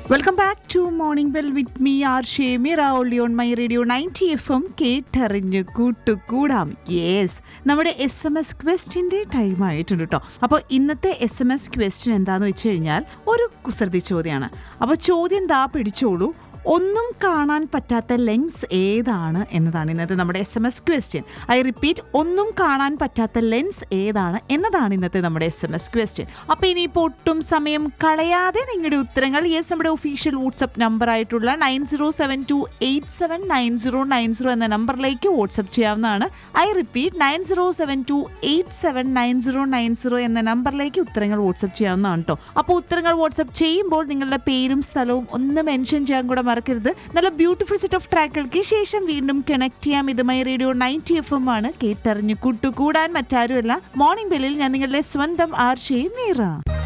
welcome back to morning bell with me R Shemira only on my radio ninety F M കേട്ടറിഞ്ഞ് കൂട്ടുകൂടാം yes നമ്മുടെ S M S ക്വസ്റ്റിൻ്റെ time ആയിട്ടുണ്ട് കേട്ടോ അപ്പോൾ ഇന്നത്തെ എസ് എം എസ് ക്വസ്റ്റ്യൻ എന്താണെന്ന് വെച്ച് കഴിഞ്ഞാൽ ഒരു കുസൃതി ചോദ്യമാണ് അപ്പോൾ ചോദ്യം ദാ പിടിച്ചോളൂ ഒന്നും കാണാൻ പറ്റാത്ത ലെൻസ് ഏതാണ് എന്നതാണ് ഇന്നത്തെ നമ്മുടെ S M S question I repeat ഒന്നും കാണാൻ പറ്റാത്ത ലെൻസ് ഏതാണ് എന്നതാണ് ഇന്നത്തെ നമ്മുടെ എസ് എം എസ് ക്വസ്റ്റ്യൻ അപ്പോൾ ഇനിയിപ്പോൾ ഒട്ടും സമയം കളയാതെ നിങ്ങളുടെ ഉത്തരങ്ങൾ യെസ് നമ്മുടെ ഒഫീഷ്യൽ വാട്സപ്പ് നമ്പർ ആയിട്ടുള്ള nine zero seven two eight seven nine zero nine zero എന്ന നമ്പറിലേക്ക് വാട്സപ്പ് ചെയ്യാവുന്നതാണ് I repeat nine zero seven two eight seven nine zero nine zero എന്ന നമ്പറിലേക്ക് ഉത്തരങ്ങൾ വാട്സപ്പ് ചെയ്യാവുന്നതാണ് കേട്ടോ അപ്പോൾ ഉത്തരങ്ങൾ വാട്സപ്പ് ചെയ്യുമ്പോൾ നിങ്ങളുടെ പേരും സ്ഥലവും ഒന്ന് മെൻഷൻ ചെയ്യാൻ കൂടെ മറക്കരുത് നല്ല ബ്യൂട്ടിഫുൾ സെറ്റ് ഓഫ് ട്രാക്കുകൾക്ക് ശേഷം വീണ്ടും കണക്ട് ചെയ്യാം ഇത് my radio ninety F M ആണ് കേട്ടറിഞ്ഞ് കൂട്ടുകൂടാൻ മറ്റാരുമല്ല മോർണിംഗ് ബെല്ലിൽ ഞാൻ നിങ്ങളുടെ സ്വന്തം ആർഷയും മീറ